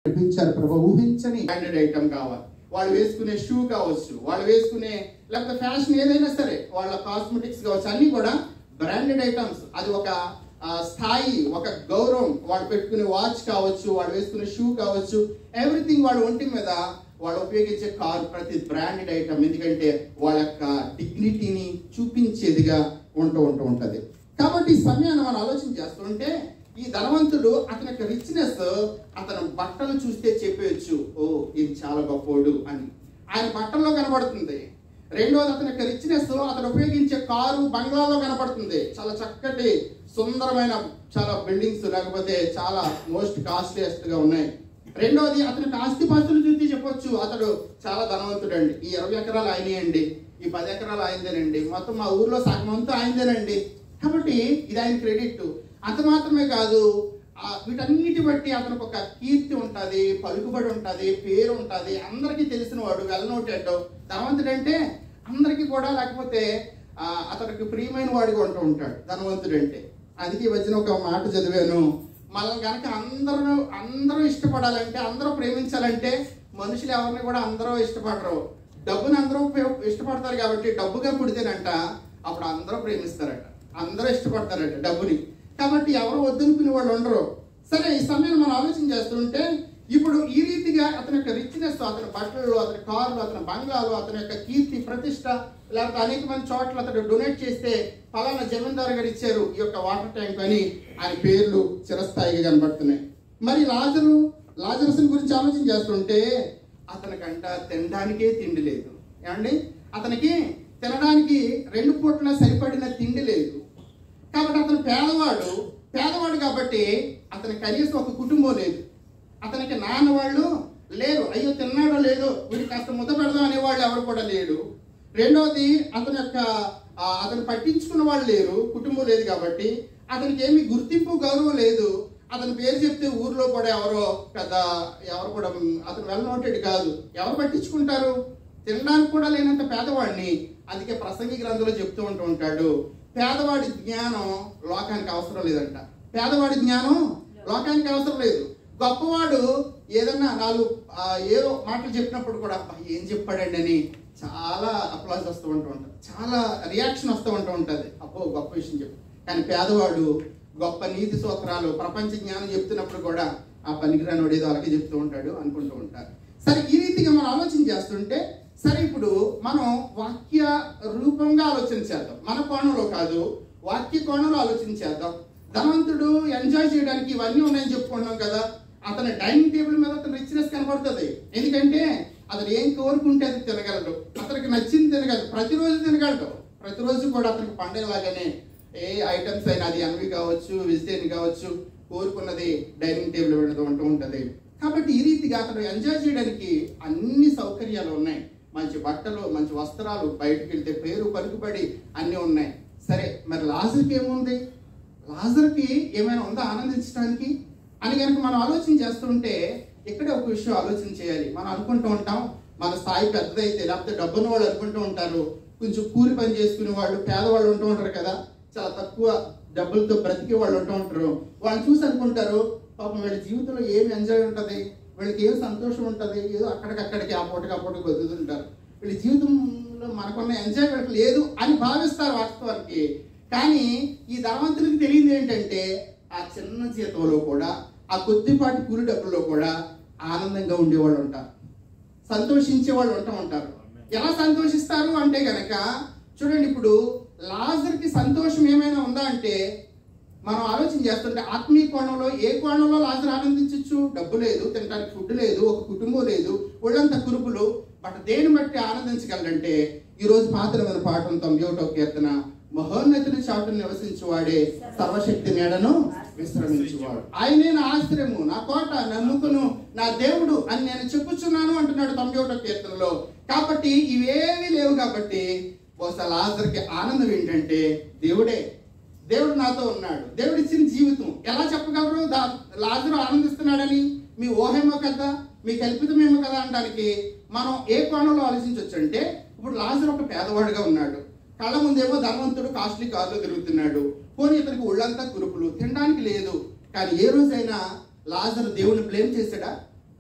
నడిపించారు ప్రభు ఊహించని branded item కావాలి వాళ్ళు వేసుకునే షూ కావచ్చు వాళ్ళు వేసుకునే లేకపోతే ఫ్యాషన్ ఏదైనా సరే వాళ్ళ కాస్మెటిక్స్ కావచ్చు అన్ని కూడా బ్రాండెడ్ ఐటమ్స్ అది ఒక ఆ, స్థాయి ఒక గౌరవం వాళ్ళు పెట్టుకునే వాచ్ కావచ్చు వాళ్ళు వేసుకునే షూ కావచ్చు ఎవ్రీథింగ్ వాళ్ళ ఒంటి మీద వాళ్ళు ఉపయోగించే కార్ ప్రతి బ్రాండెడ్ ఐటమ్ ఎందుకంటే వాళ్ళ యొక్క డిగ్నిటీని చూపించేదిగా ఉంటూ ఉంటూ ఉంటది కాబట్టి ఈ సమయాన్ని మనం ఆలోచన చేస్తుంటే ఈ ధనవంతుడు అతని యొక్క రిచ్నెస్ అతను బట్టలు చూస్తే చెప్పేయచ్చు ఓ ఇది చాలా గొప్పోడు అని ఆయన బట్టల్లో కనబడుతుంది రెండోది అతని యొక్క రిచ్నెస్ అతను ఉపయోగించే కారు బంగ్లాలో కనబడుతుంది చాలా చక్కటి సుందరమైన చాలా బిల్డింగ్స్ లేకపోతే చాలా మోస్ట్ కాస్ట్లీయెస్ట్ గా ఉన్నాయి రెండోది అతనికి ఆస్తిపాస్తులు చూసి చెప్పొచ్చు అతడు చాలా ధనవంతుడు అండి ఈ ఇరవై ఎకరాలు ఆయనే అండి ఈ పది ఎకరాలు ఆయనదేనండి మొత్తం మా ఊర్లో సగం అంతా ఆయనదేనండి కాబట్టి ఇది ఆయన క్రెడిట్ అంత మాత్రమే కాదు ఆ వీటన్నిటి బట్టి అతనికి ఒక కీర్తి ఉంటుంది పలుకుబడి ఉంటుంది పేరు ఉంటుంది అందరికీ తెలిసిన వాడు వెల్లనోటెడ్ ధనవంతుడు అంటే అందరికీ కూడా లేకపోతే ఆ, అతనికి ప్రియమైన వాడిగా ఉంటూ ఉంటాడు ధనవంతుడు అంటే అందుకే ఈ మధ్యన ఒక మాట చదివాను మనల్ని కనుక అందరూ అందరూ ఇష్టపడాలంటే అందరూ ప్రేమించాలంటే మనుషులు ఎవరిని కూడా అందరూ ఇష్టపడరు డబ్బుని అందరూ ఉపయోగ- ఇష్టపడతారు కాబట్టి డబ్బుగా పుడితేనంట అప్పుడు అందరూ ప్రేమిస్తారట అందరూ ఇష్టపడతారట డబ్బుని కాబట్టి ఎవరు వద్దనుకునే వాళ్ళు ఉండరు సరే ఈ సమయం మనం ఆలోచన చేస్తుంటే ఇప్పుడు ఈ రీతిగా అతని యొక్క రిచ్నెస్ అతని బట్టలు అతని కార్లు అతని బంగ్లాలు అతని యొక్క కీర్తి ప్రతిష్ట లేకపోతే అనేక మంది చోట్ల అతను డొనేట్ చేస్తే ఫలానా జమీందారు గారు ఇచ్చారు ఈ యొక్క వాటర్ ట్యాంక్ అని ఆయన పేర్లు చిరస్థాయిగా కనబడుతున్నాయి మరి లాజరు లాజరస్ గురించి ఆలోచన చేస్తుంటే అతనికంట తినడానికే తిండి లేదు ఏమండి అతనికి తినడానికి రెండు పూట్ల సరిపడిన తిండి లేదు కాబట్టి అతను పేదవాడు పేదవాడు కాబట్టి అతని కనీసం ఒక కుటుంబం లేదు అతనికి నాన్న వాళ్ళు లేరు అయ్యో తిన్నాడో లేదో వీడికి కాస్త ముద్ద పెడదాం అనేవాళ్ళు ఎవరు కూడా లేరు రెండవది అతని యొక్క ఆ, అతను పట్టించుకున్న వాళ్ళు లేరు కుటుంబం లేదు కాబట్టి అతనికి ఏమి గుర్తింపు గౌరవం లేదు అతని పేరు చెప్తే ఊర్లో కూడా ఎవరో పెద్ద ఎవరు కూడా మ్, అతను వెల్ నోటెడ్ కాదు ఎవరు పట్టించుకుంటారు తినడానికి కూడా లేనంత పేదవాడిని అందుకే ప్రసంగి గ్రంథంలో చెప్తూ ఉంటూ ఉంటాడు పేదవాడి జ్ఞానం లోకానికి అవసరం లేదంట పేదవాడి జ్ఞానం లోకానికి అవసరం లేదు గొప్పవాడు ఏదన్నా నాలుగు ఆ, ఏదో మాటలు చెప్పినప్పుడు కూడా "అబ్బా, ఏం చెప్పాడండి అని చాలా అప్లాజ్ వస్తూ ఉంటూ ఉంటారు చాలా రియాక్షన్ వస్తూ ఉంటూ ఉంటుంది అబ్బో గొప్ప విషయం చెప్పు కానీ పేదవాడు గొప్ప నీతి సూత్రాలు ప్రపంచ జ్ఞానం చెప్తున్నప్పుడు కూడా ఆ పనికిరానోడు ఏదో అలాగే చెప్తూ ఉంటాడు అనుకుంటూ ఉంటారు సరే ఈ రీతిగా మనం ఆలోచన చేస్తుంటే సరే ఇప్పుడు మనం వాక్య రూపంగా ఆలోచన చేద్దాం మన కోణంలో కాదు వాక్య కోణంలో ఆలోచన చేద్దాం ధనవంతుడు ఎంజాయ్ చేయడానికి ఇవన్నీ ఉన్నాయని చెప్పుకున్నాం కదా అతని డైనింగ్ టేబుల్ మీద అతని రిచ్నెస్ కనబడుతుంది ఎందుకంటే అతను ఏం కోరుకుంటే అది తినగలడు అతనికి నచ్చింది తినగలడు ప్రతిరోజు తినగలడు ప్రతిరోజు కూడా అతనికి పండగలాగానే ఏ ఐటమ్స్ అయినా అది అన్వి కావచ్చు వెజిటేరియన్ కావచ్చు కోరుకున్నది డైనింగ్ టేబుల్ పెడుతూ ఉంటూ ఉంటుంది కాబట్టి ఈ రీతిగా అతను ఎంజాయ్ చేయడానికి అన్ని సౌకర్యాలు ఉన్నాయి మంచి బట్టలు మంచి వస్త్రాలు బయటకు వెళ్తే పేరు పలుకుబడి అన్నీ ఉన్నాయి సరే మరి లాజర్కి ఏముంది లాజర్కి ఏమైనా ఉందా ఆనందించడానికి అని కనుక మనం ఆలోచన చేస్తుంటే ఇక్కడే ఒక విషయం ఆలోచన చేయాలి మనం అనుకుంటూ ఉంటాం మన స్థాయి పెద్దదైతే లేకపోతే డబ్బున్న వాళ్ళు అనుకుంటూ ఉంటారు కొంచెం కూలి పని చేసుకునే వాళ్ళు పేదవాళ్ళు ఉంటూ ఉంటారు కదా చాలా తక్కువ డబ్బులతో బ్రతికే వాళ్ళు ఉంటూ ఉంటారు వాళ్ళని చూసి అనుకుంటారు పాపం వీళ్ళ జీవితంలో ఏమి ఎంజాయ్ ఉంటుంది వీళ్ళకి ఏం సంతోషం ఉంటుంది ఏదో అక్కడికక్కడికి ఆ పూటకి ఆ పూటకి బతుకుతుంటారు వీళ్ళ జీవితంలో మనకున్న ఎంజాయ్ వీళ్ళకి లేదు అని భావిస్తారు వాస్తవానికి కానీ ఈ ధనవంతునికి తెలియదు ఏంటంటే ఆ చిన్న జీతంలో కూడా ఆ కొద్దిపాటి కూలి డబ్బుల్లో కూడా ఆనందంగా ఉండేవాళ్ళు ఉంటారు సంతోషించే వాళ్ళు ఉంటూ ఉంటారు ఎలా సంతోషిస్తారు అంటే గనక చూడండి ఇప్పుడు లాజర్కి సంతోషం ఏమైనా ఉందా అంటే మనం ఆలోచన చేస్తుంటే ఆత్మీయ కోణంలో ఏ కోణంలో లాజర్ ఆనందించవచ్చు డబ్బు లేదు తినడానికి ఫుడ్ లేదు ఒక కుటుంబం లేదు ఒళ్ళంత కురుపులు బట్ దేని బట్టి ఆనందించగలంటే ఈ రోజు పాత్రమైన పాఠం తొంభై ఒకటో కీర్తన మహోన్నతుని చాటును నివసించువాడే సర్వశక్తి నీడను విశ్రమించువాడు ఆయనే నా ఆశ్రయము నా కోట నమ్ముకును నా దేవుడు అని నేను చెప్పుచున్నాను అంటున్నాడు తొంభై ఒకటో కీర్తనలో కాబట్టి ఇవేవి లేవు కాబట్టి బహుశా లాజర్కి ఆనందం ఏంటంటే దేవుడే దేవుడు నాతో ఉన్నాడు దేవుడు ఇచ్చిన జీవితం ఎలా చెప్పగలరు దా లాజరు ఆనందిస్తున్నాడని మీ ఊహేమో కదా మీ కల్పితమేమో కదా అనడానికి మనం ఏ కోణంలో ఆలోచించవచ్చు అంటే ఇప్పుడు లాజరు ఒక పేదవాడుగా ఉన్నాడు కళ్ళ ముందేమో ధనవంతుడు కాస్ట్లీ కార్లో తిరుగుతున్నాడు పోనీ ఇతనికి ఒళ్ళంతా కురుపులు తినడానికి లేదు కానీ ఏ రోజైనా లాజరు దేవుని బ్లేమ్ చేశాడా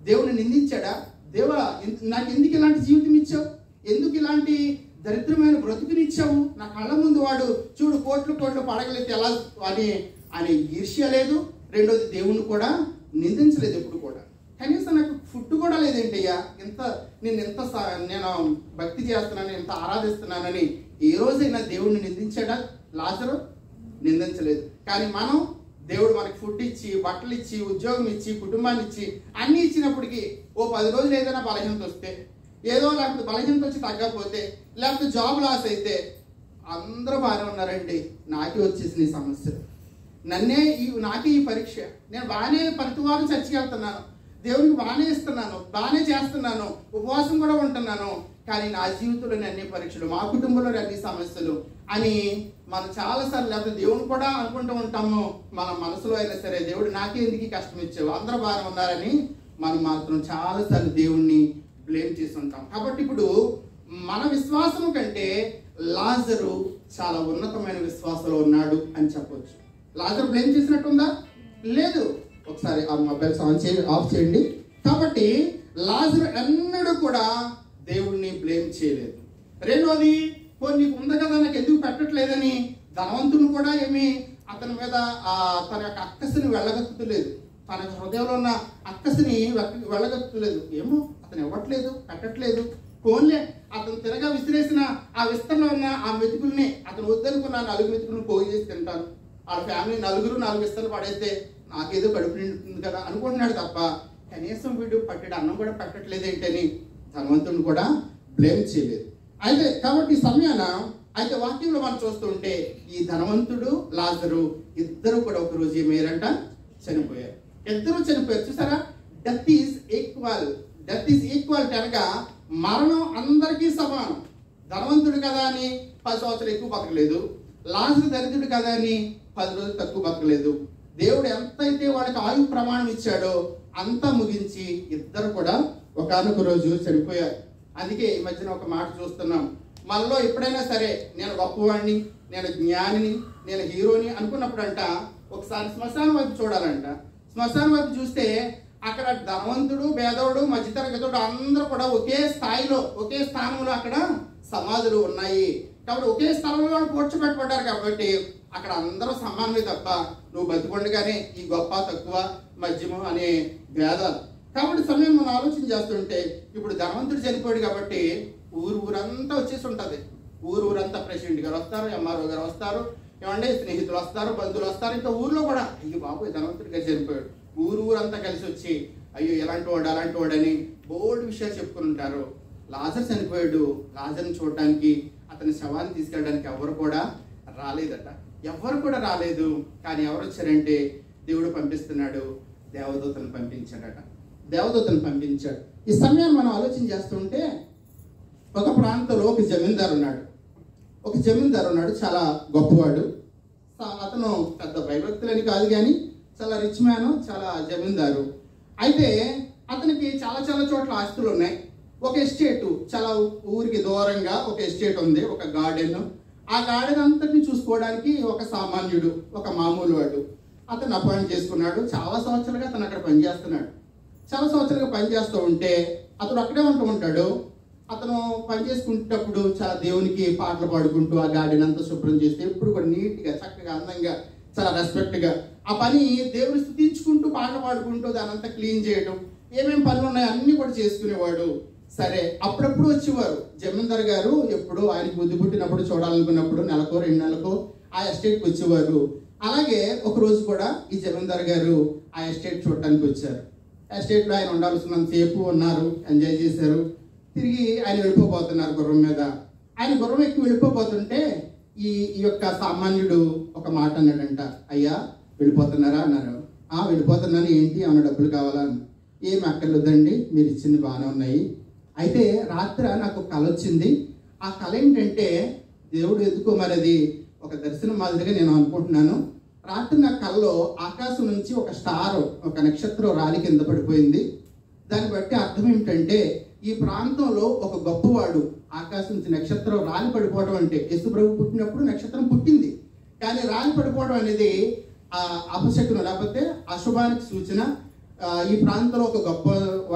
దేవుని నిందించాడా దేవా ఎన్- నాకు ఎందుకు ఇలాంటి జీవితం ఇచ్చావు ఎందుకు ఇలాంటి దరిద్రమైన బ్రతుకునిచ్చావు నా కళ్ళ ముందు వాడు చూడు కోట్లు కోట్లు పడగలెత్తి ఎలా అని అని ఈర్ష్య లేదు రెండోది దేవుణ్ణి కూడా నిందించలేదు ఎప్పుడు కూడా కనీసం నాకు ఫుడ్ కూడా లేదేంటయ్యా ఎంత నేను ఎంత స- నేను భక్తి చేస్తున్నాను ఎంత ఆరాధిస్తున్నానని ఏ రోజైనా దేవుణ్ణి నిందించాడా లాజరు నిందించలేదు కానీ మనం దేవుడు మనకి ఫుడ్ ఇచ్చి బట్టలు ఇచ్చి ఉద్యోగం ఇచ్చి కుటుంబాన్ని ఇచ్చి అన్ని ఇచ్చినప్పటికీ ఓ పది రోజులు ఏదైనా బలహీనత వస్తే ఏదో లేకపోతే బలహీనత వచ్చి తగ్గకపోతే లేకపోతే జాబ్ లాస్ అయితే అందరూ బాగానే ఉన్నారండి నాకే వచ్చేసింది ఈ సమస్యలు నన్నే ఈ నాకే ఈ పరీక్ష నేను బాగానే ప్రతివారం చర్చికి వెళ్తున్నాను దేవునికి బాగానే ఇస్తున్నాను బాగానే చేస్తున్నాను ఉపవాసం కూడా ఉంటున్నాను కానీ నా జీవితంలోని అన్ని పరీక్షలు మా కుటుంబంలోని అన్ని సమస్యలు అని మనం చాలాసార్లు లేకపోతే దేవుని కూడా అనుకుంటూ ఉంటాము మన మనసులో అయినా సరే దేవుడు నాకే ఎందుకు ఈ కష్టం ఇచ్చావు అందరూ బాగానే ఉన్నారని మనం మాత్రం చాలాసార్లు దేవుణ్ణి బ్లేమ్ చేసి ఉంటాం కాబట్టి ఇప్పుడు మన విశ్వాసం కంటే లాజరు చాలా ఉన్నతమైన విశ్వాసంలో ఉన్నాడు అని చెప్పొచ్చు లాజర్ బ్లేమ్ చేసినట్టుందా లేదు ఒకసారి ఆ మొబైల్స్ ఆన్ చేయ ఆఫ్ చేయండి కాబట్టి లాజర్ ఎన్నడూ కూడా దేవుణ్ణి బ్లేమ్ చేయలేదు రెండోది పోనీ నీకు ఉంది కదా నాకు ఎందుకు పెట్టట్లేదని ధనవంతుని కూడా ఏమి అతని మీద ఆ తన యొక్క అక్కసిని వెళ్ళగక్కుతలేదు తన హృదయంలో ఉన్న అక్కసిని వెక్క- వెళ్ళగక్కుతలేదు ఏమో అతను ఇవ్వట్లేదు పెట్టట్లేదు ఫోన్లే అతను తినగా విసిరేసిన ఆ విస్తరణ ఉన్న ఆ మెతుకుల్ని అతను వద్దనుకున్న ఆ నలుగు మెతుకులను పోగు చేసి తింటాను వాళ్ళ ఫ్యామిలీ నలుగురు నాలుగు విస్తరణ పడేస్తే నాకేదో కడుపు నిండుతుంది కదా అనుకుంటున్నాడు తప్ప కనీసం వీడు పట్టెడు అన్నం కూడా పెట్టట్లేదు ఏంటని ధనవంతుని కూడా బ్లేమ్ చేయలేదు అయితే కాబట్టి ఈ సమయాన అయితే వాక్యంలో మనం చూస్తుంటే ఈ ధనవంతుడు లాజరు ఇద్దరు కూడా ఒక రోజు ఏమయ్యారంట చనిపోయారు ఇద్దరు చనిపోయారు చూసారా death is equal death is equal అనగా మరణం అందరికీ సమానం ధనవంతుడు కదా అని పది సంవత్సరాలు ఎక్కువ బతకలేదు లాజరు దరిద్రుడు కదా అని పది రోజులు తక్కువ బతకలేదు దేవుడు ఎంతైతే వాళ్ళకి ఆయు ప్రమాణం ఇచ్చాడో అంతా ముగించి ఇద్దరు కూడా ఒకనొక రోజు చనిపోయారు అందుకే ఈ మధ్యన ఒక మాట చూస్తున్నాం మనలో ఎప్పుడైనా సరే నేను గొప్పవాడిని నేను జ్ఞానిని నేను హీరోని అనుకున్నప్పుడంట ఒకసారి శ్మశానం వైపు చూడాలంట శ్మశానం వైపు చూస్తే అక్కడ ధనవంతుడు పేదోడు మధ్యతరగతుడు అందరూ కూడా ఒకే స్థాయిలో ఒకే స్థానంలో అక్కడ సమాధులు ఉన్నాయి కాబట్టి ఒకే స్థలంలో వాళ్ళు పూడ్చబెట్టబడ్డారు కాబట్టి అక్కడ అందరూ సమానమే తప్ప నువ్వు బతికొండగానే ఈ గొప్ప తక్కువ మధ్యము అనే భేదాలు కాబట్టి సమయం మనం ఆలోచన చేస్తుంటే ఇప్పుడు ధనవంతుడు చనిపోయాడు కాబట్టి ఊరు ఊరంతా వచ్చేసి ఉంటుంది ఊరు ఊరంతా ప్రెసిడెంట్ గారు వస్తారు ఎంఆర్ఓ గారు వస్తారు ఏమంటే స్నేహితులు వస్తారు బంధువులు వస్తారు ఇంకా ఊర్లో కూడా అయ్యో బాబు ధనవంతుడి గారు చనిపోయాడు ఊరు ఊరంతా కలిసి వచ్చి అయ్యో ఎలాంటి వాడు అలాంటి వాడని బోర్డు విషయాలు చెప్పుకుని ఉంటారు లాజర్ చనిపోయాడు లాజర్ని చూడడానికి అతని శవాన్ని తీసుకెళ్ళడానికి ఎవరు కూడా రాలేదట ఎవరు కూడా రాలేదు కానీ ఎవరు వచ్చారంటే దేవుడు పంపిస్తున్నాడు దేవదూతను పంపించాడట దేవదూతను పంపించాడు ఈ సమయాన్ని మనం ఆలోచన చేస్తుంటే ఒక ప్రాంతంలో ఒక జమీందారు ఉన్నాడు ఒక జమీందారు ఉన్నాడు చాలా గొప్పవాడు స- అతను పెద్ద భయభక్తులని కాదు కానీ చాలా రిచ్ మ్యాన్ చాలా జమీందారు అయితే అతనికి చాలా చాలా చోట్ల ఆస్తులు ఉన్నాయి ఒక ఎస్టేట్ చాలా ఊరికి దూరంగా ఒక ఎస్టేట్ ఉంది ఒక గార్డెన్ ఆ గార్డెన్ అంతటిని చూసుకోవడానికి ఒక సామాన్యుడు ఒక మామూలు వాడు అతను అపాయింట్ చేసుకున్నాడు చాలా సంవత్సరాలుగా అతను అక్కడ పనిచేస్తున్నాడు చాలా సంవత్సరాలుగా పనిచేస్తూ ఉంటే అతను అక్కడే ఉంటూ ఉంటాడు అతను పని చేసుకుంటప్పుడు చాలా దేవునికి పాటలు పాడుకుంటూ ఆ గార్డెన్ అంతా శుభ్రం చేస్తే ఎప్పుడు కూడా నీట్గా చక్కగా అందంగా చాలా రెస్పెక్ట్గా ఆ పని దేవుని స్థుతించుకుంటూ పాటలు పాడుకుంటూ దాని అంతా క్లీన్ చేయడం ఏమేం పనులు ఉన్నాయో అన్ని కూడా చేసుకునేవాడు సరే అప్పుడప్పుడు వచ్చేవారు జమీందార్ గారు ఎప్పుడు ఆయనకి బుద్ధి పుట్టినప్పుడు చూడాలనుకున్నప్పుడు నెలకో రెండు నెలకో ఆ ఎస్టేట్కి వచ్చేవారు అలాగే ఒక రోజు కూడా ఈ జమీందార్ గారు ఆ ఎస్టేట్ చూడటానికి వచ్చారు ఎస్టేట్లో ఆయన ఉండాల్సినంత సేపు ఉన్నారు ఎంజాయ్ చేశారు తిరిగి ఆయన వెళ్ళిపోబోతున్నారు గుర్రం మీద ఆయన గుర్రం ఎక్కి వెళ్ళిపోబోతుంటే ఈ ఈ యొక్క సామాన్యుడు ఒక మాట అన్నాడంట అయ్యా వెళ్ళిపోతున్నారా అన్నారు ఆ వెళ్ళిపోతున్నాను ఏంటి ఏమైనా డబ్బులు కావాలా అని ఏం అక్కర్లేదండి మీరు ఇచ్చింది బాగానే ఉన్నాయి అయితే రాత్రి నాకు కళ వచ్చింది ఆ కళ ఏంటంటే దేవుడు ఎందుకో మరి అది ఒక దర్శనం మాదిరిగా నేను అనుకుంటున్నాను రాత్రి నా కళ్ళలో ఆకాశం నుంచి ఒక స్టార్ ఒక నక్షత్రం రాలి కింద పడిపోయింది దాన్ని బట్టి అర్థం ఏమిటంటే ఈ ప్రాంతంలో ఒక గొప్పవాడు ఆకాశం నుంచి నక్షత్రం రాలి పడిపోవడం అంటే యేసు ప్రభు పుట్టినప్పుడు నక్షత్రం పుట్టింది కానీ రాలి పడిపోవడం అనేది ఆ అపశకునం లేకపోతే అశుభానికి సూచన ఆ, ఈ ప్రాంతంలో ఒక గొప్ప వాడు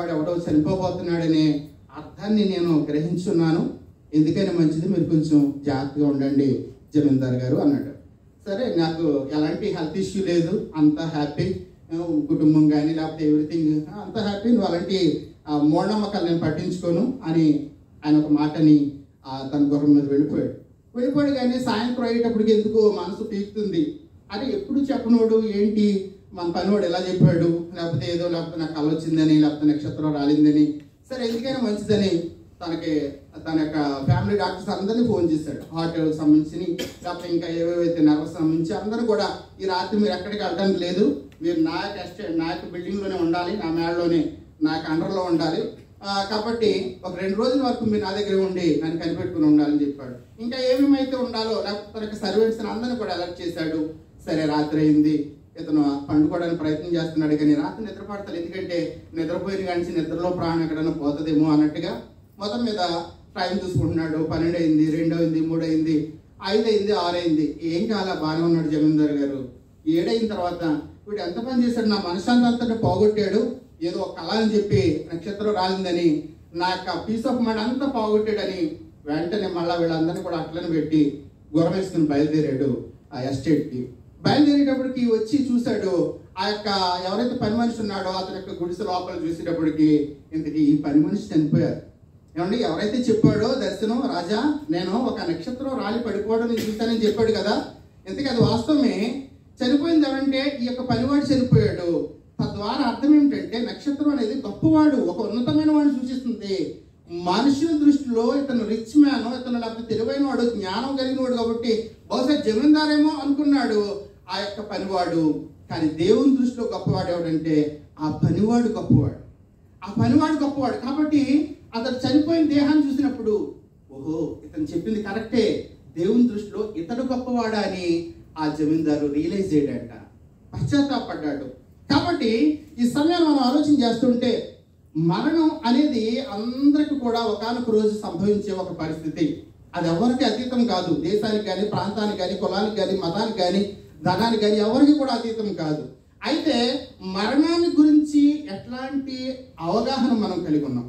చనిపోబోతున్నాడనే అర్థాన్ని నేను గ్రహించున్నాను ఎందుకని మంచిది మీరు కొంచెం జాగ్రత్తగా ఉండండి జమీందార్ గారు అన్నాడు సరే నాకు ఎలాంటి హెల్త్ ఇష్యూ లేదు అంత హ్యాపీ కుటుంబం కానీ లేకపోతే ఎవ్రీథింగ్ అంత హ్యాపీ నువ్వు అలాంటి ఆ, మూఢనమ్మకాలు నేను పట్టించుకోను అని ఆయన ఒక మాటని ఆ, తన గుర్రం మీద వెళ్ళిపోయాడు వెళ్ళిపోయాడు కానీ సాయంత్రం అయ్యేటప్పటికి ఎందుకు మనసు పీకుతుంది అంటే ఎప్పుడు చెప్పనోడు ఏంటి మన పనివాడు ఎలా చెప్పాడు లేకపోతే ఏదో లేకపోతే నాకు కళ వచ్చిందని లేకపోతే నక్షత్రం రాలిందని సరే ఎందుకైనా మంచిదని తనకి తన యొక్క ఫ్యామిలీ డాక్టర్స్ అందరినీ ఫోన్ చేశాడు హార్ట్ సంబంధించి లేకపోతే ఇంకా ఏవేవైతే నర్వస్ సంబంధించి అందరూ కూడా ఈ రాత్రి మీరు ఎక్కడికి వెళ్ళడానికి లేదు మీరు నా యొక్క ఎస్టే నా యొక్క బిల్డింగ్లోనే ఉండాలి నా మేడలోనే నా యొక్క అండర్లో ఉండాలి ఆ, కాబట్టి ఒక రెండు రోజుల వరకు మీరు నా దగ్గర ఉండి నన్ను కనిపెట్టుకుని ఉండాలని చెప్పాడు ఇంకా ఏమేమైతే ఉండాలో లేకపోతే తనకి సర్వెంట్స్ అందరిని కూడా అలర్ట్ చేశాడు సరే రాత్రి అయింది ఇతను పండుకోవడానికి ప్రయత్నం చేస్తున్నాడు కానీ రాత్రి నిద్ర పడతాడు ఎందుకంటే నిద్రపోయిన కానీ నిద్రలో ప్రాణం ఎక్కడైనా పోతుందేమో అన్నట్టుగా మొత్తం మీద టైం చూసుకుంటున్నాడు పన్నెండు అయింది రెండు అయింది మూడు అయింది ఐదు అయింది ఆరు అయింది ఏం కావాలా బాగానే ఉన్నాడు జమీందార్ గారు ఏడైన తర్వాత వీడు ఎంత పని చేశాడు నా మనశాంతి అంతటా పోగొట్టాడు ఏదో ఒక కళ అని చెప్పి నక్షత్రం రాలిందని నా యొక్క పీస్ ఆఫ్ మైండ్ అంతా పోగొట్టాడని వెంటనే మళ్ళా వీళ్ళందరినీ కూడా అట్లనే పెట్టి గుర్రం వేసుకుని బయలుదేరాడు ఆ ఎస్టేట్కి బయలుదేరేటప్పటికి వచ్చి చూశాడు ఆ యొక్క ఎవరైతే పని మనిషి ఉన్నాడో అతని యొక్క గుడిసె లోపల చూసేటప్పటికి ఇంతకీ ఈ పని మనిషి చనిపోయారు ఏమండి ఎవరైతే చెప్పాడో దర్శనం రాజా నేను ఒక నక్షత్రం రాలి పడిపోవడం నేను చూశానని చెప్పాడు కదా ఇంతకీ అది వాస్తవమే చనిపోయింది ఎవరంటే ఈ యొక్క పనివాడు చనిపోయాడు తద్వారా అర్థం ఏమిటంటే నక్షత్రం అనేది గొప్పవాడు ఒక ఉన్నతమైన వాడిని సూచిస్తుంది మనుషుల దృష్టిలో ఇతను రిచ్ మ్యాన్ ఇతను లేకపోతే తెలివైన వాడు జ్ఞానం కలిగిన వాడు కాబట్టి బహుశా జమీందారేమో అనుకున్నాడు ఆ యొక్క పనివాడు కానీ దేవుని దృష్టిలో గొప్పవాడు ఎవడంటే ఆ పనివాడు గొప్పవాడు ఆ పనివాడు గొప్పవాడు కాబట్టి అతను చనిపోయిన దేహాన్ని చూసినప్పుడు ఓహో ఇతను చెప్పింది కరెక్టే దేవుని దృష్టిలో ఇతడు గొప్పవాడా అని ఆ జమీందారు రియలైజ్ చేయడంట పశ్చాత్తాపడ్డాడు కాబట్టి ఈ సమయంలో మనం ఆలోచన చేస్తుంటే మరణం అనేది అందరికి కూడా ఒకానొక రోజు సంభవించే ఒక పరిస్థితి అది ఎవరికి అతీతం కాదు దేశానికి కానీ ప్రాంతానికి కానీ కులానికి కానీ మతానికి కానీ ధనానికి కానీ ఎవరికి కూడా అతీతం కాదు అయితే మరణాన్ని గురించి ఎట్లాంటి అవగాహన మనం కలిగి ఉన్నాం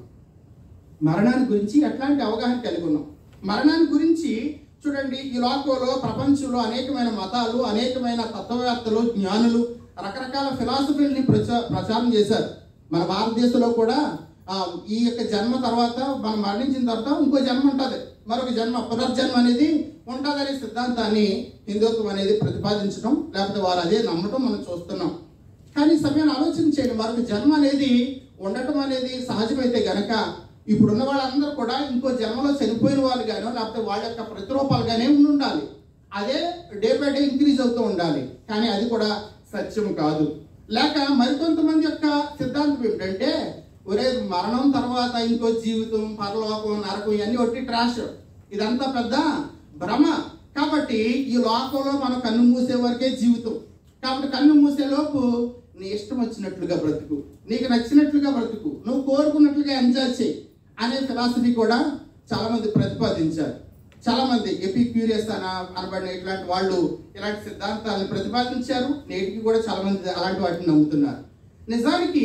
మరణాన్ని గురించి ఎట్లాంటి అవగాహన కలిగి ఉన్నాం మరణాన్ని గురించి చూడండి ఈ లోకంలో ప్రపంచంలో అనేకమైన మతాలు అనేకమైన తత్వవేత్తలు జ్ఞానులు రకరకాల ఫిలాసఫీలని ప్రచా ప్రచారం చేశారు మన భారతదేశంలో కూడా ఆ, ఈ యొక్క జన్మ తర్వాత మనం మరణించిన తర్వాత ఇంకో జన్మ ఉంటుంది మరొక జన్మ పునర్జన్మ అనేది ఉంటుందనే సిద్ధాంతాన్ని హిందుత్వం అనేది ప్రతిపాదించడం లేకపోతే వారు అదే నమ్మటం మనం చూస్తున్నాం కానీ ఈ సమయాన్ని ఆలోచించేయండి మరొక జన్మ అనేది ఉండటం అనేది సహజమైతే గనక ఇప్పుడున్న వాళ్ళందరూ కూడా ఇంకో జన్మలో చనిపోయిన వాళ్ళు గానో లేకపోతే వాళ్ళ యొక్క ప్రతిరూపాలుగానే ఉండి ఉండాలి అదే డే బై డే ఇంక్రీజ్ అవుతూ ఉండాలి కానీ అది కూడా సత్యం కాదు లేక మరికొంతమంది యొక్క సిద్ధాంతం ఏమిటంటే ఒరే మరణం తర్వాత ఇంకో జీవితం పరలోకం నరకం ఇవన్నీ ఒట్టి ట్రాష్ ఇదంతా పెద్ద భ్రమ కాబట్టి ఈ లోకంలో మనం కన్ను మూసే వరకే జీవితం కాబట్టి కన్ను మూసే లోపు నీ ఇష్టం వచ్చినట్లుగా బ్రతుకు నీకు నచ్చినట్లుగా బ్రతుకు నువ్వు కోరుకున్నట్లుగా ఎంజాయ్ చేయి అనే ఫిలాసఫీ కూడా చాలా మంది ప్రతిపాదించారు చాలా మంది ఎపిక్యూరియస్ అన అనబడిన ఇట్లాంటి వాళ్ళు ఇలాంటి సిద్ధాంతాలను ప్రతిపాదించారు నేటికి కూడా చాలా మంది అలాంటి వాటిని నమ్ముతున్నారు నిజానికి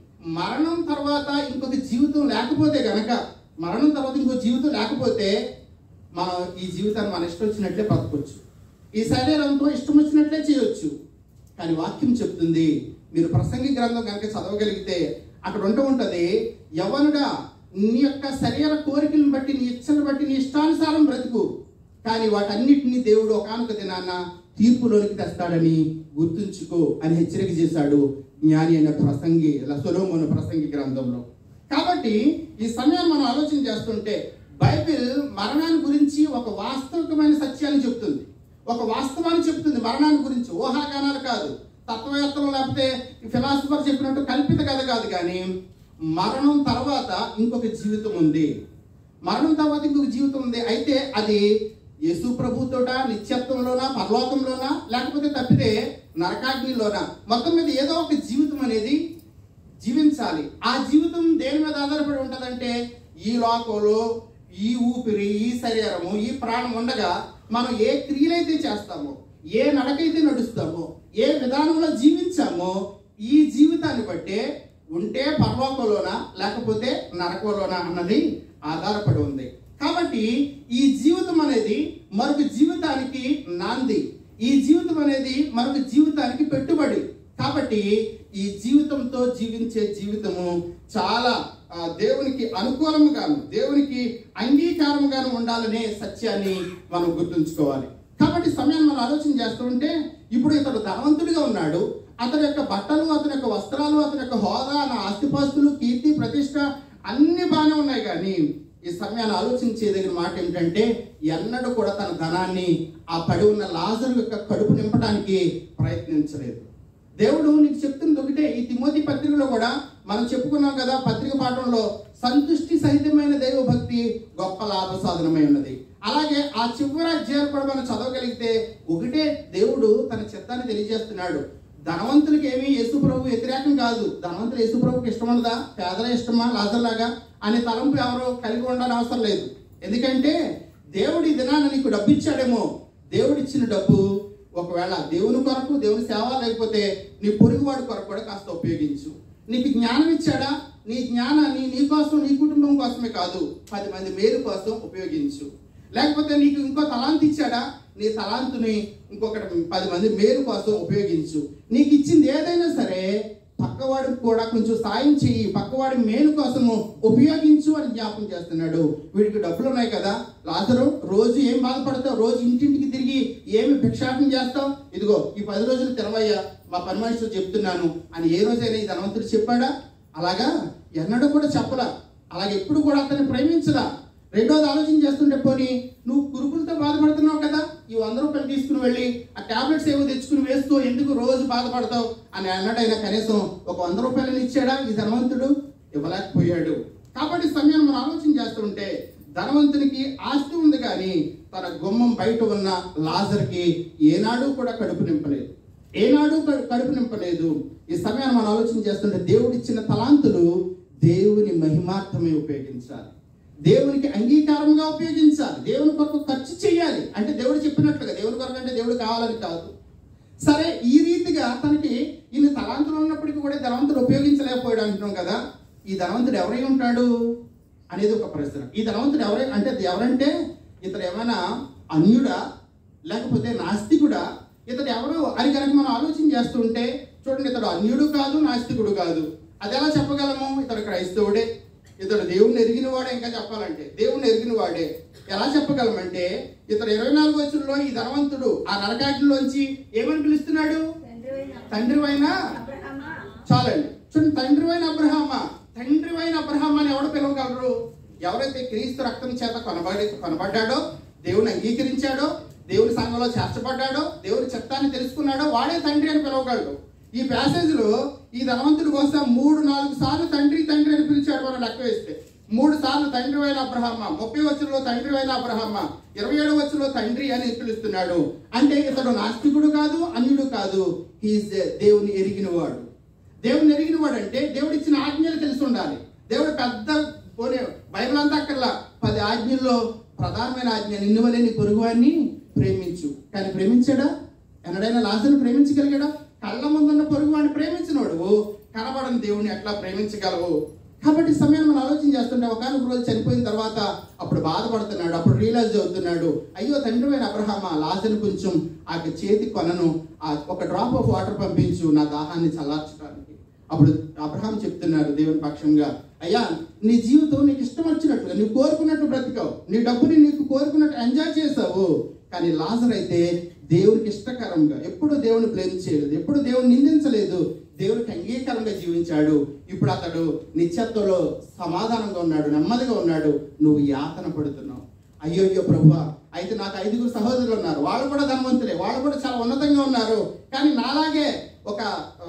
మరణం తర్వాత ఇంకొక జీవితం లేకపోతే గనక మరణం తర్వాత ఇంకో జీవితం లేకపోతే మనం ఈ జీవితాన్ని మన ఇష్టం వచ్చినట్లే బతకొచ్చు ఈ శరీరంతో ఇష్టం వచ్చినట్లే చేయొచ్చు కానీ వాక్యం చెప్తుంది మీరు ప్రసంగి గ్రంథం కనుక చదవగలిగితే అక్కడ ఉంటూ ఉంటది యవనుడా నీ యొక్క శరీర కోరికలను బట్టి నీ ఇచ్చను బట్టి నీ ఇష్టానుసారం బ్రతుకు కానీ వాటన్నిటిని దేవుడు ఒకానొక దినాన్న తీర్పులోనికి తెస్తాడని గుర్తుంచుకో అని హెచ్చరిక చేశాడు జ్ఞాని అయిన ప్రసంగి సొలోమోను ప్రసంగి గ్రంథంలో కాబట్టి ఈ సమయాన్ని మనం ఆలోచన చేస్తుంటే బైబిల్ మరణాన్ని గురించి ఒక వాస్తవికమైన సత్యాన్ని చెప్తుంది ఒక వాస్తవాన్ని చెప్తుంది మరణాన్ని గురించి ఊహాగానాలు కాదు తత్వవేత్తలు లేకపోతే ఫిలాసఫర్ చెప్పినట్టు కల్పిత కథ కాదు కానీ మరణం తర్వాత ఇంకొక జీవితం ఉంది మరణం తర్వాత ఇంకొక జీవితం ఉంది అయితే అది యేసు ప్రభుతోట నిత్యత్వంలోనా పరలోకంలోనా లేకపోతే తప్పితే నరకాగ్నిలోనా మొత్తం మీద ఏదో ఒక జీవితం అనేది జీవించాలి ఆ జీవితం దేని మీద ఆధారపడి ఉంటుందంటే ఈ లోకంలో ఈ ఊపిరి ఈ శరీరము ఈ ప్రాణం ఉండగా మనం ఏ క్రియలైతే చేస్తామో ఏ నడకైతే నడుస్తామో ఏ విధానంలో జీవించామో ఈ జీవితాన్ని బట్టే ఉంటే పరలోకంలోనా లేకపోతే నరకంలోనా అన్నది ఆధారపడి ఉంది కాబట్టి ఈ జీవితం అనేది మరొక జీవితానికి నాంది ఈ జీవితం అనేది మరొక జీవితానికి పెట్టుబడి కాబట్టి ఈ జీవితంతో జీవించే జీవితము చాలా ఆ, దేవునికి అనుకూలముగాను దేవునికి అంగీకారముగాను ఉండాలనే సత్యాన్ని మనం గుర్తుంచుకోవాలి కాబట్టి సమయాన్ని మనం ఆలోచన చేస్తూ ఉంటే ఇప్పుడు ఇతడు ధనవంతుడిగా ఉన్నాడు అతని యొక్క బట్టలు అతని యొక్క వస్త్రాలు అతని యొక్క హోదా నా ఆస్తిపాస్తులు కీర్తి ప్రతిష్ట అన్ని బాగానే ఉన్నాయి కానీ ఈ సమయాన్ని ఆలోచించేదగిన మాట ఏమిటంటే ఎన్నడూ కూడా తన ధనాన్ని ఆ పడి ఉన్న లాజరు యొక్క కడుపు నింపడానికి ప్రయత్నించలేదు దేవుడు నీకు చెప్తుంది ఒకటే ఈ తిమోతి పత్రికలో కూడా మనం చెప్పుకున్నాం కదా పత్రిక పాఠంలో సంతుష్టి సహితమైన దైవ భక్తి గొప్ప లాభ సాధనమై ఉన్నది అలాగే ఆ చివరి అధ్యాయాలు కూడా మనం చదవగలిగితే ఒకటే దేవుడు తన చిత్తాన్ని తెలియజేస్తున్నాడు ధనవంతులకి ఏమీ యేసు ప్రభు వ్యతిరేకం కాదు ధనవంతులు యేసు ప్రభుకి ఇష్టం ఉండదా పేదల ఇష్టమా లాజర్లాగా అనే తలంపు ఎవరు కలిగి ఉండాలని అవసరం లేదు ఎందుకంటే దేవుడు ఈ దినాన్ని నీకు డబ్బు ఇచ్చాడేమో దేవుడు ఇచ్చిన డబ్బు ఒకవేళ దేవుని కొరకు దేవుని సేవ లేకపోతే నీ పొరుగువాడి కొరకు కూడా కాస్త ఉపయోగించు నీకు జ్ఞానం ఇచ్చాడా నీ జ్ఞానాన్ని నీ కోసం నీ కుటుంబం కోసమే కాదు పది మంది మేలు కోసం ఉపయోగించు లేకపోతే నీకు ఇంకో తలాంతి ఇచ్చాడా నీ తలాంతుని ఇంకొకటి పది మంది మేలు కోసం ఉపయోగించు నీకు ఇచ్చింది ఏదైనా సరే పక్కవాడికి కూడా కొంచెం సాయం చెయ్యి పక్కవాడి మేలు కోసము ఉపయోగించు అని జ్ఞాపకం చేస్తున్నాడు వీడికి డబ్బులు ఉన్నాయి కదా లాజరు రోజు ఏం బాధపడతావు రోజు ఇంటింటికి తిరిగి ఏమి భిక్షాటన చేస్తావు ఇదిగో ఈ పది రోజులు తినవయ్యా మా పని మనుషులు చెప్తున్నాను అని ఏ రోజైనా ఈ ధనవంతుడు చెప్పాడా అలాగా ఎన్నడూ కూడా చెప్పలా అలాగే ఎప్పుడు కూడా అతన్ని ప్రేమించలా రెండోది ఆలోచన చేస్తుంటే పోనీ నువ్వు కురుకులతో బాధపడుతున్నావు కదా ఈ వంద రూపాయలు తీసుకుని వెళ్ళి ఆ టాబ్లెట్స్ ఏవో తెచ్చుకుని వేస్తూ ఎందుకు రోజు బాధపడతావు అని అన్నడైనా కనీసం ఒక వంద రూపాయలను ఇచ్చాడా ఈ ధనవంతుడు ఇవ్వలేకపోయాడు కాబట్టి ఈ సమయాన్ని మనం ఆలోచన చేస్తుంటే ధనవంతునికి ఆస్తి ఉంది కానీ తన గుమ్మం బయట ఉన్న లాజర్కి ఏనాడు కూడా కడుపు నింపలేదు ఏనాడు కడు- కడుపు నింపలేదు ఈ సమయాన్ని మనం ఆలోచన చేస్తుంటే దేవుడిచ్చిన తలాంతులు దేవుని మహిమార్థమే ఉపయోగించాలి దేవునికి అంగీకారంగా ఉపయోగించాలి దేవుని కొరకు ఖర్చు చేయాలి అంటే దేవుడు చెప్పినట్లుగా దేవుని కొరకు అంటే దేవుడు కావాలని కాదు సరే ఈ రీతిగా తనకి ఇన్ని తలాంతులు ఉన్నప్పటికీ కూడా ధనవంతుడు ఉపయోగించలేకపోయాడు అంటున్నాం కదా ఈ ధనవంతుడు ఎవరై ఉంటాడు అనేది ఒక ప్రశ్న ఈ ధనవంతుడు ఎవరై అంటే అది ఎవరంటే ఇతడు ఏమైనా అన్యుడా లేకపోతే నాస్తికుడా ఇతడు ఎవరు అని కనుక మనం ఆలోచన చేస్తుంటే చూడండి ఇతడు అన్యుడు కాదు నాస్తికుడు కాదు అది ఎలా చెప్పగలము ఇతడు క్రైస్తవుడే ఇతడు దేవుణ్ణి ఎరిగిన వాడే ఇంకా చెప్పాలంటే దేవుణ్ణి ఎరిగిన వాడే ఎలా చెప్పగలమంటే ఇతడు ఇరవై నాలుగు వచ్చుల్లో ఈ ధనవంతుడు ఆ నరకాగ్నిలోంచి ఏమని పిలుస్తున్నాడు తండ్రి అయినా అబ్రహమా చాలండి చూడండి తండ్రి అయిన అబ్రహామ తండ్రి అయిన అబ్రహాం అని ఎవడు పిలవగలరు ఎవరైతే క్రీస్తు రక్తం చేత కొనబడి కొనబడ్డాడో దేవుని అంగీకరించాడో దేవుని సంఘంలో చేర్చబడ్డాడో దేవుని చిత్తాన్ని తెలుసుకున్నాడో వాడే తండ్రి అని పిలవగలడు ఈ ప్యాసేజ్ లో ఈ ధనవంతుడి కోసం మూడు నాలుగు సార్లు తండ్రి తండ్రి అని పిలిచాడు మనం లెక్క వేస్తే మూడు సార్లు తండ్రి అయిన అబ్రహమ్మ ముప్పై వచ్చులో తండ్రి అయిన అబ్రహమ్మ ఇరవై ఏడు వచ్చులో తండ్రి అని పిలుస్తున్నాడు అంటే ఇతడు నాస్తికుడు కాదు అన్యుడు కాదు హీస్ దేవుని ఎరిగిన వాడు దేవుని ఎరిగిన వాడు అంటే దేవుడు ఇచ్చిన ఆజ్ఞలు తెలిసి ఉండాలి దేవుడు పెద్ద పోనీ బైబిల్ అంతా అక్కర్లా పది ఆజ్ఞల్లో ప్రధానమైన ఆజ్ఞ నిన్ను వలె నీ పొరుగువాన్ని ప్రేమించు కానీ ప్రేమించాడా ఎన్నడైనా లాజను ప్రేమించగలిగాడా కళ్ళ ముందున్న పొరుగువాడిని ప్రేమించినోడు కనబడని దేవుని ఎట్లా ప్రేమించగలవు కాబట్టి ఈ సమయం మనం ఆలోచన చేస్తుంటే ఒకనొక రోజు చనిపోయిన తర్వాత అప్పుడు బాధపడుతున్నాడు అప్పుడు రియలైజ్ అవుతున్నాడు అయ్యో తండ్రి అయిన అబ్రహామ లాజను కొంచెం ఆ చేతి కొనను ఆ ఒక డ్రాప్ ఆఫ్ వాటర్ పంపించు నా దాహాన్ని చల్లార్చడానికి అప్పుడు అబ్రహాం చెప్తున్నారు దేవుని పక్షంగా అయ్యా నీ జీవితం నీకు ఇష్టం వచ్చినట్లుగా నువ్వు కోరుకున్నట్టు బ్రతికావు నీ డబ్బుని నీకు కోరుకున్నట్టు ఎంజాయ్ చేసావు కానీ లాజర్ అయితే దేవునికి ఇష్టకరంగా ఎప్పుడు దేవుని బ్లేమ్ చేయలేదు ఎప్పుడు దేవుని నిందించలేదు దేవునికి అంగీకారంగా జీవించాడు ఇప్పుడు అతడు నిత్యత్వంలో సమాధానంగా ఉన్నాడు నెమ్మదిగా ఉన్నాడు నువ్వు యాతన పడుతున్నావు అయ్యో అయ్యో ప్రభువా అయితే నాకు ఐదుగురు సహోదరులు ఉన్నారు వాళ్ళు కూడా ధనవంతులే వాళ్ళు కూడా చాలా ఉన్నతంగా ఉన్నారు కానీ నాలాగే ఒక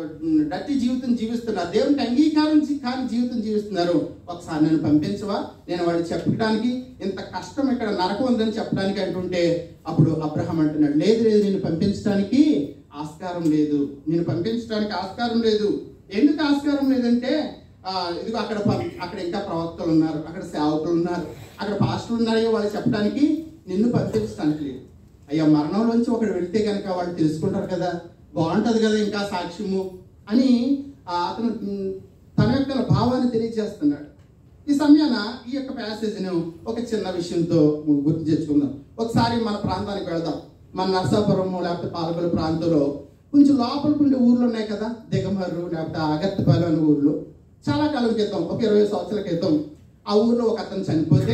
డట్టి జీవితం జీవిస్తున్నారు దేవునికి అంగీకారం జీ- కాని జీవితం జీవిస్తున్నారు ఒకసారి నేను పంపించవా నేను వాడికి చెప్పడానికి ఇంత కష్టం ఇక్కడ నరకం ఉందని చెప్పడానికి అంటుంటే అప్పుడు అబ్రహం అంటున్నాడు లేదు లేదు నేను పంపించడానికి ఆస్కారం లేదు నేను పంపించడానికి ఆస్కారం లేదు ఎందుకు ఆస్కారం లేదంటే ఆ, ఇదిగో అక్కడ పం- అక్కడ ఇంకా ప్రవక్తలు ఉన్నారు అక్కడ సేవకులు ఉన్నారు అక్కడ పాస్టర్లు ఉన్నారో వాళ్ళు చెప్పడానికి నిన్ను పంపించడానికి లేదు అయ్యా మరణంలోంచి ఒకడు వెళ్తే కనుక వాళ్ళు తెలుసుకుంటారు కదా బాగుంటది కదా ఇంకా సాక్ష్యము అని ఆ, అతను ఉమ్, తన యొక్క భావాన్ని తెలియజేస్తున్నాడు ఈ సమయాన ఈ యొక్క ప్యాసేజ్ను ఒక చిన్న విషయంతో గుర్తు తెచ్చుకుందాం ఒకసారి మన ప్రాంతానికి వెళదాం మన నర్సాపురం లేకపోతే పాలకొల ప్రాంతంలో కొంచెం లోపలికి ఉండే ఊర్లు ఉన్నాయి కదా దిగమర్రు లేకపోతే అగత్తపాలెం అనే ఊర్లు చాలా కాలం క్రితం ఒక ఇరవై సంవత్సరాల క్రితం ఆ ఊర్లో ఒక అతను చనిపోతే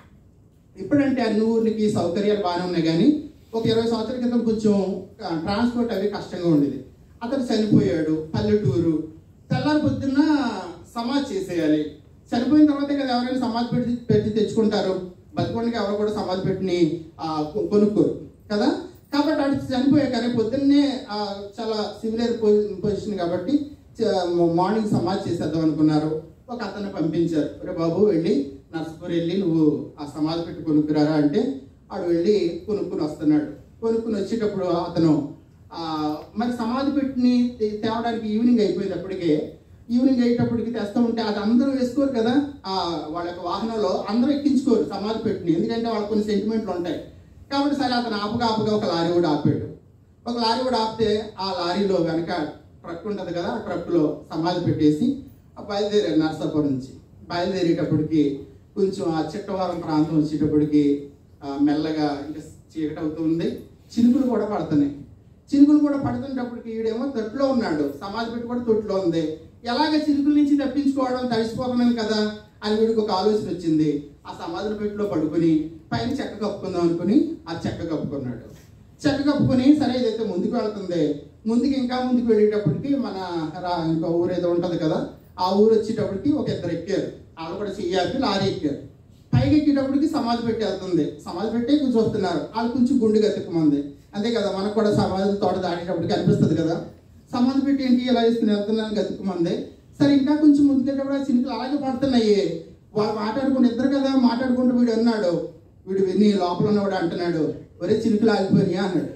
ఇప్పుడంటే అన్ని ఊర్లకి సౌకర్యాలు బాగానే ఉన్నాయి కానీ ఒక ఇరవై సంవత్సరాల క్రితం కొంచెం ఆ, ట్రాన్స్పోర్ట్ అవి కష్టంగా ఉండేది అతను చనిపోయాడు పల్లెటూరు తెల్లారి పొద్దున్న సమాధి చేసేయాలి చనిపోయిన తర్వాతే కదా ఎవరైనా సమాధి పెట్టి పెట్టి తెచ్చుకుంటారు బతుకోడానికి ఎవరు కూడా సమాధి పెట్టిని ఆ, కొ- కొనుక్కోరు కదా కాబట్టి అటు చనిపోయా కానీ పొద్దున్నే ఆ, చాలా సివిలియర్ పొజిషన్ కాబట్టి చ- మార్నింగ్ సమాధి చేసేద్దాం అనుకున్నారు ఒక అతన్ని పంపించారు రే బాబు వెళ్ళి నర్సపూర్ వెళ్ళి నువ్వు ఆ సమాధి పెట్టి కొనుక్కురారా అంటే ఆడు వెళ్ళి కొనుక్కుని వస్తున్నాడు కొనుక్కుని వచ్చేటప్పుడు అతను ఆ, మరి సమాధి పెట్టిని తే- తేవడానికి ఈవినింగ్ అయిపోయింది అప్పటికే ఈవినింగ్ అయ్యేటప్పటికి తెస్తూ ఉంటే అది అందరూ వేసుకోరు కదా ఆ వాళ్ళ యొక్క వాహనంలో అందరూ ఎక్కించుకోరు సమాధి పెట్టిని ఎందుకంటే వాళ్ళకి కొన్ని సెంటిమెంట్లు ఉంటాయి కాబట్టి సరే అతను ఆపుగా ఆపుగా ఒక లారీ కూడా ఆపాడు ఒక లారీ కూడా ఆపితే ఆ లారీలో వెనక ట్రక్ ఉంటుంది కదా ఆ ట్రక్లో సమాధి పెట్టేసి ఆ బయలుదేరారు నర్సాపురం నుంచి బయలుదేరేటప్పటికి కొంచెం ఆ చిట్టవరం ప్రాంతం వచ్చేటప్పటికి ఆ, మెల్లగా ఇంకా చీకటి అవుతుంది చినుకులు కూడా పడుతున్నాయి చినుకులు కూడా పడుతున్నప్పటికి ఈడేమో తొట్టులో ఉన్నాడు సమాధి పెట్టి కూడా తొట్టులో ఉంది ఎలాగ చినుకుల నుంచి తప్పించుకోవడం తడిసిపోతున్నాను కదా అని వీడికి ఒక ఆలోచన వచ్చింది ఆ సమాధి పెట్టిలో పడుకుని పైన చెక్క కప్పుకుందాం అనుకుని ఆ చెక్క కప్పుకున్నాడు చెక్క కప్పుకొని సరే ఇదైతే ముందుకు వెళ్తుంది ముందుకు ఇంకా ముందుకు వెళ్ళేటప్పటికి మన రా ఇంకా ఊరు ఏదో ఉంటది కదా ఆ ఊరు వచ్చేటప్పటికి ఒక ఇద్దరు ఎక్కారు వాళ్ళు కూడా చెయ్యాలి లారీ ఎక్కారు పైకి ఎక్కేటప్పటికి సమాధి పెట్టి వెళ్తుంది సమాధి పెట్టి కొంచెం వస్తున్నారు వాళ్ళు కొంచెం గుండు గతుక్కుమంది అంతే కదా మనకు కూడా సమాధి తోట దాటేటప్పటికి అనిపిస్తుంది కదా సమాధి పెట్టి ఏంటి ఇలా వేసుకుని వెళ్తున్నాను గతుక్కుమంది సరే ఇంకా కొంచెం ముందుకెళ్ళేటప్పుడు ఆ చినుకులు అలాగే పడుతున్నాయి వాళ్ళు మాట్లాడుకుంటూ ఇద్దరు కదా మాట్లాడుకుంటూ వీడు అన్నాడు వీడు విని లోపల ఉన్నవాడు అంటున్నాడు ఒరే చినుకులు ఆగిపోయినాయి అన్నాడు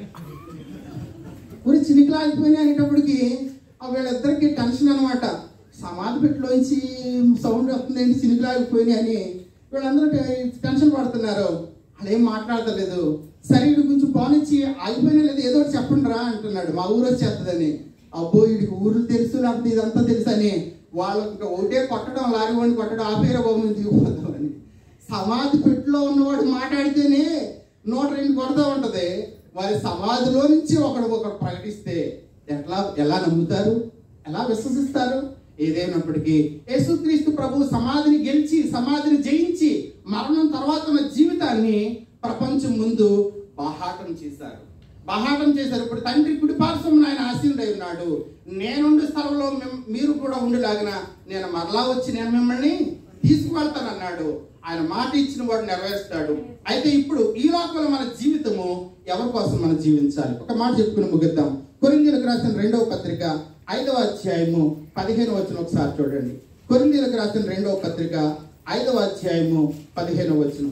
ఒరే చినుకులు ఆగిపోయినాయి అనేటప్పటికి ఆ వీళ్ళిద్దరికి టెన్షన్ అనమాట సమాధి పెట్టిలోంచి సౌండ్ వస్తుంది ఏంటి చినుకులు ఆగిపోయినాయి అని వీళ్ళందరూ టె- టెన్షన్ పడుతున్నారు వాళ్ళు ఏం మాట్లాడతలేదు సరే వీడు కొంచెం పోనిచ్చి ఆగిపోయినా లేదు ఏదో ఒకటి చెప్పండి రా అంటున్నాడు మా ఊరు వచ్చేస్తుందని అబ్బో వీడికి ఊరు తెలుసు లేకపోతే ఇదంతా తెలుసు అని వాళ్ళు ఇంకా ఒకటే కొట్టడం లారీ వాడిని కొట్టడం ఆపేరా బాబు మేము దిగిపోతామని సమాధి పెట్టిలో ఉన్నవాడు మాట్లాడితేనే నూట రెండు కొడతా ఉంటది వారి సమాధిలో నుంచి ఒకడు ఒకడు ప్రకటిస్తే ఎట్లా ఎలా నమ్ముతారు ఎలా విశ్వసిస్తారు ఏదైనప్పటికీ యేసుక్రీస్తు ప్రభు సమాధిని గెలిచి సమాధిని జయించి మరణం తర్వాత ఉన్న జీవితాన్ని ప్రపంచం ముందు బాహాటం చేశారు బాహాటం చేశారు ఇప్పుడు తండ్రి కుడి పార్శ్వం ఆయన ఆశీనుడై ఉన్నాడు నేనుండే స్థలంలో మిమ్- మీరు కూడా ఉండేలాగిన నేను మరలా వచ్చి నేను మిమ్మల్ని తీసుకువెళ్తానన్నాడు ఆయన మాట ఇచ్చిన వాడు నెరవేరుస్తాడు అయితే ఇప్పుడు ఈ లోకంలో మన జీవితము ఎవరి కోసం మనం జీవించాలి ఒక మాట చెప్పుకుని ముగిద్దాం కొరిందీలకు రాసిన రెండవ పత్రిక ఐదవ అధ్యాయము పదిహేను వచ్చిన ఒకసారి చూడండి కొరిందీలకు రాసిన రెండవ పత్రిక ఐదవ అధ్యాయము పదిహేను వచనం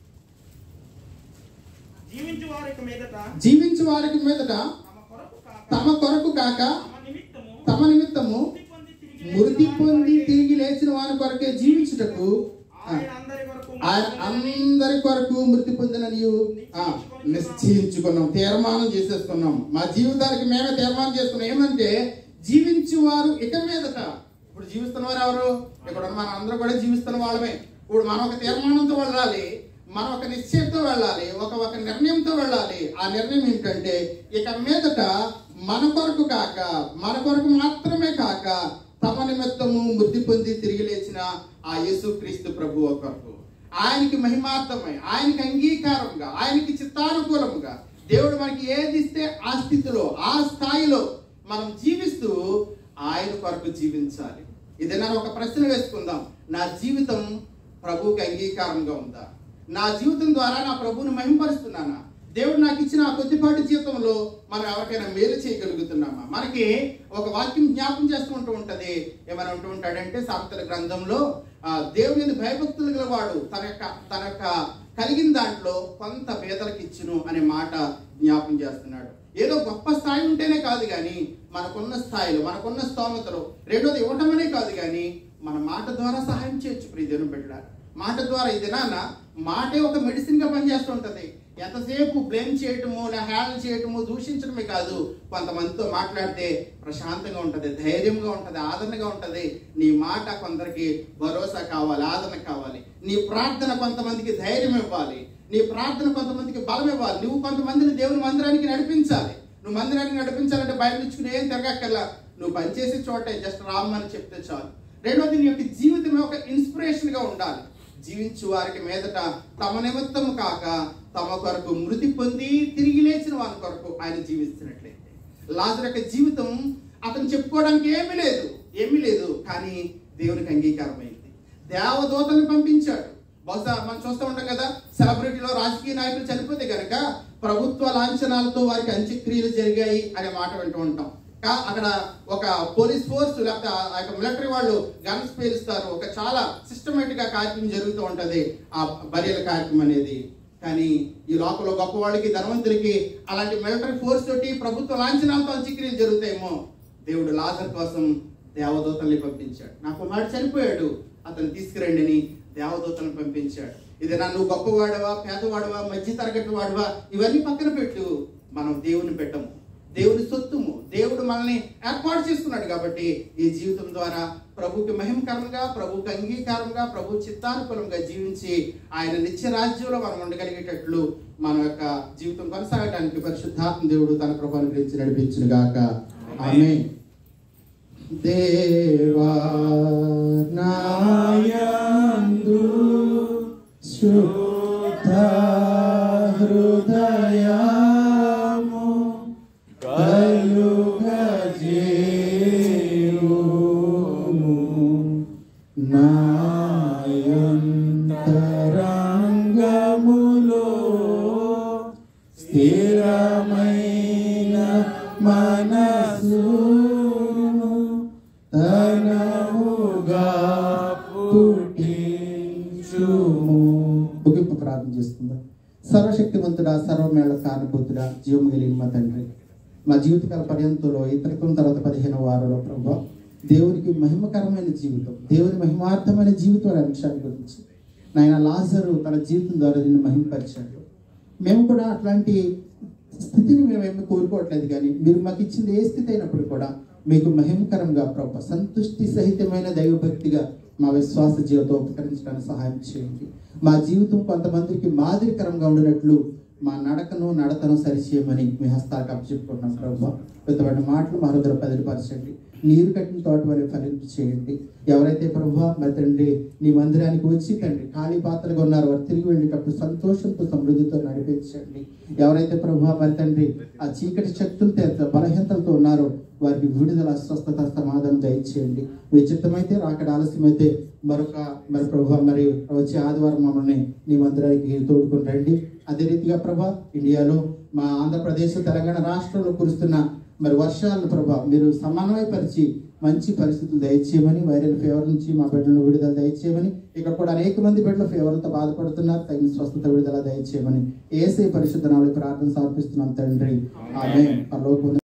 జీవించు వారికి మీదట జీవించు వారికి మీదట తమ కొరకు కాక తమ కొరకు కాక తమ నిమిత్తము తమ నిమిత్తము మృతి పొంది తిరిగి మృతి లేచిన పొంది వారి తిరిగి లేచిన వారి కొరకే జీవించుటకు ఆ, ఆయన అందరి కొరకు ఆయన అందరి కొరకు మృతి పొందిననియు ఆ, నిశ్చయించుకున్నాం తీర్మానం చేసేసుకున్నాం మా జీవితానికి మేమే తీర్మానం చేసుకున్నాం ఏమంటే జీవించువారు ఇక మీదట ఇప్పుడు జీవిస్తున్న వారు ఎవరు ఇక్కడ ఉన్న మన అందరూ కూడా జీవిస్తున్న వాళ్ళమే ఇప్పుడు మనం ఒక తీర్మానంతో వెళ్ళాలి మనం ఒక నిశ్చయంతో వెళ్ళాలి ఒక ఒక నిర్ణయంతో వెళ్ళాలి ఆ నిర్ణయం ఏంటంటే ఇక మీదట మన కొరకు కాక మన కొరకు మాత్రమే కాక తమ నిమిత్తము మృతి పొంది తిరిగి లేచిన ఆ యేసుక్రీస్తు ప్రభు కొరకు ఆయనకి మహిమార్థమై ఆయనకి అంగీకారంగా ఆయనకి చిత్తానుకూలముగా దేవుడు మనకి ఏది ఇస్తే ఆ స్థితిలో ఆ స్థాయిలో మనం జీవిస్తూ ఆయన కొరకు జీవించాలి ఇది నేను ఒక ప్రశ్న వేసుకుందాం నా జీవితం ప్రభువుకి అంగీకారంగా ఉందా నా జీవితం ద్వారా నా ప్రభువుని మహింపరుస్తున్నానా దేవుడు నాకు ఇచ్చిన ఆ కొద్దిపాటి జీవితంలో మనం ఎవరికైనా మేలు చేయగలుగుతున్నామా మనకి ఒక వాక్యం జ్ఞాపం చేస్తూ ఉంటూ ఉంటది ఏమైనా ఉంటూ ఉంటాడంటే సామెతల గ్రంథంలో ఆ దేవుని భయభక్తులు గలవాడు తన యొక్క తన యొక్క కలిగిన దాంట్లో కొంత పేదలకు ఇచ్చును అనే మాట జ్ఞాపం చేస్తున్నాడు ఏదో గొప్ప స్థాయి ఉంటేనే కాదు కానీ మనకున్న స్థాయిలో మనకున్న స్తోమతలో రెండోది ఇవ్వటమనే కాదు కానీ మన మాట ద్వారా సహాయం చేయొచ్చు ప్రియ దేవుని బిడ్డ మాట ద్వారా ఈ దినాన మాటే ఒక మెడిసిన్ గా పనిచేస్తుంటది ఎంతసేపు బ్లేమ్ చేయటము నా హ్యాండిల్ చేయటము దూషించడమే కాదు కొంతమందితో మాట్లాడితే ప్రశాంతంగా ఉంటుంది ధైర్యంగా ఉంటుంది ఆదరణగా ఉంటుంది నీ మాట కొందరికి భరోసా కావాలి ఆదరణ కావాలి నీ ప్రార్థన కొంతమందికి ధైర్యం ఇవ్వాలి నీ ప్రార్థన కొంతమందికి బలం ఇవ్వాలి నువ్వు కొంతమందిని దేవుని మందిరానికి నడిపించాలి నువ్వు మందిరానికి నడిపించాలంటే బయట ఇచ్చుకుని ఏం తిరగక్కర్లా నువ్వు పనిచేసే చోటే జస్ట్ రామ్మని చెప్తే చాలు రెండోది నీ యొక్క జీవితం ఒక ఇన్స్పిరేషన్ గా ఉండాలి జీవించు వారికి మీదట తమ నిమిత్తం కాక తమ కొరకు మృతి పొంది తిరిగి లేచిన వారి కొరకు ఆయన జీవిస్తున్నట్లయితే లాజర్ యొక్క జీవితం అతను చెప్పుకోవడానికి ఏమీ లేదు ఏమీ లేదు కానీ దేవునికి అంగీకారమైంది దేవదూతని పంపించాడు బహుశా మనం చూస్తూ ఉంటాం కదా సెలబ్రిటీలో రాజకీయ నాయకులు చనిపోతే కనుక ప్రభుత్వ లాంఛనాలతో వారికి అంత్యక్రియలు జరిగాయి అనే మాట వింటూ ఉంటాం కా- అక్కడ ఒక పోలీస్ ఫోర్స్ లేకపోతే ఆ యొక్క మిలిటరీ వాళ్ళు గన్స్ పేలుస్తారు ఒక చాలా సిస్టమేటిక్ గా కార్యక్రమం జరుగుతూ ఉంటది ఆ బరియల కార్యక్రమం అనేది కానీ ఈ లోపల గొప్ప వాళ్ళకి ధనవంతులకి అలాంటి మిలిటరీ ఫోర్స్ తోటి ప్రభుత్వ లాంఛనాలతో అంత్యక్రియలు జరుగుతాయేమో దేవుడు లాజర్ కోసం దేవదూతల్ని పంపించాడు నా కుమారుడు చనిపోయాడు అతను తీసుకురండి అని దేవదూతలను పంపించాడు ఇది నన్ను గొప్పవాడవా పేదవాడవా మధ్య తరగతి వాడవా ఇవన్నీ పక్కన పెట్టు మనం దేవుని పెట్టము దేవుని సొత్తుము దేవుడు మనల్ని ఏర్పాటు చేసుకున్నాడు కాబట్టి ఈ జీవితం ద్వారా ప్రభుకి మహిమకరంగా ప్రభుకి అంగీకారంగా ప్రభు చిత్తానుకూలంగా జీవించి ఆయన నిత్య రాజ్యంలో మనం ఉండగలిగేటట్లు మన యొక్క జీవితం కొనసాగడానికి పరిశుద్ధాత్మ దేవుడు తన కృపను గురించి నడిపించును గాక ఆమె దేవా నాయందు శుద్ధ హృదయము కలుగజేయుము నాయంతరంగములో స్థిరమైన మనసును తనముగా పుట్టించుము ముగింపు ప్రార్థన చేస్తుందా సర్వశక్తివంతుడా సర్వమేళ కారణభూతుడా జీవం కలిగిన మా తండ్రి మా జీవితకాల పర్యంతంలో ఇతరకం తర్వాత పదిహేను వారంలో ప్రభు దేవునికి మహిమకరమైన జీవితం దేవుని మహిమార్థమైన జీవితం అనే అంశాల గురించి నాయన లాజరు తన జీవితం ద్వారా నిన్ను మహిమపరిచాడు మేము కూడా అట్లాంటి స్థితిని మేమేమి కోరుకోవట్లేదు కానీ మీరు మాకు ఇచ్చింది ఏ స్థితి అయినప్పుడు కూడా మీకు మహిమకరంగా ప్రభు సంతుష్టి సహితమైన దైవభక్తిగా మా విశ్వాస జీవితం ఉపకరించడానికి సహాయం చేయండి మా జీవితం కొంతమందికి మాదిరికరంగా ఉండినట్లు మా నడకను నడతను సరిచేయమని మీ హస్తాలకు అప్పచెప్పుకుంటున్నాం ప్రభు పెద్దవాడి మాటలు మా హృదయ పదిలిపరచండి నీరు కట్టిన తోట వరకు ఫలింపు చేయండి ఎవరైతే ప్రభు మరి తండ్రి నీ మందిరానికి వచ్చి తండ్రి ఖాళీ పాత్రగా ఉన్నారు వారు తిరిగి వెళ్ళేటప్పుడు సంతోషంతో సమృద్ధితో నడిపించండి ఎవరైతే ప్రభు మరి తండ్రి ఆ చీకటి శక్తులతో బలహీనతలతో ఉన్నారో వారికి విడుదల స్వస్థత సమాధానం దయచేయండి మీ చిత్తమైతే రాకడ ఆలస్యమైతే మరొక మరి ప్రభు మరి వచ్చే ఆదివారం మమ్మల్ని నీ మందిరానికి తోడుకొని రండి అదే రీతిగా ప్రభా ఇండియాలో మా ఆంధ్రప్రదేశ్ తెలంగాణ రాష్ట్రంలో కురుస్తున్న మరి వర్షాలను ప్రభా మీరు సమన్వయపరిచి మంచి పరిస్థితులు దయచేయమని వైరల్ ఫీవర్ నుంచి మా బిడ్డలను విడుదల దయచేయమని ఇక్కడ కూడా అనేక మంది బిడ్డలు ఫీవర్తో బాధపడుతున్నారు తగిన స్వస్థత విడుదల దయచేయమని ఏసై పరిశుద్ధ నాలుగు ప్రార్థన సమర్పిస్తున్నాం తండ్రి ఆమె పరలోకం